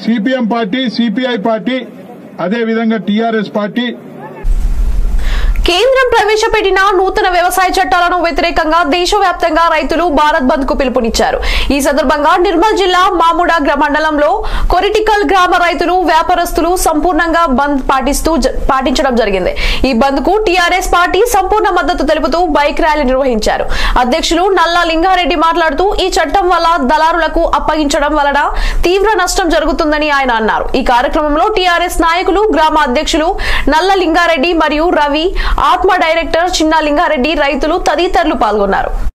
CPM party CPI party అదేవిధంగా TRS party కేంద్రం ప్రవేశపెట్టిన నూతన వ్యవసాయ చట్టాలను వ్యతిరేకంగా దేశవ్యాప్తంగా రైతులు భారత్ బంద్ కు పిలుపునిచ్చారు ఈ సందర్భంగా నిర్మల్ జిల్లా మాముడ గ్రా- మండలంలో కొరిటికల్ గ్రామ రైతులు వ్యాపారస్తులు సంపూర్ణంగా బంద్ పాటిస్తూ జ- పాటించడం జరిగింది ఈ బంద్ కు టీఆర్ఎస్ పార్టీ సంపూర్ణ మద్దతు తెలుపుతూ బైక్ ర్యాలీ నిర్వహించారు అధ్యక్షులు నల్లా లింగారెడ్డి మాట్లాడుతూ ఈ చట్టం వల్ల దళారులకు అప్పగించడం వలన తీవ్ర నష్టం జరుగుతుందని ఆయన అన్నారు ఈ కార్యక్రమంలో టీఆర్ఎస్ నాయకులు గ్రామ అధ్యక్షులు నల్ల లింగారెడ్డి మరియు రవి ఆత్మ డైరెక్టర్ చిన్న లింగారెడ్డి రైతులు తదితరులు పాల్గొన్నారు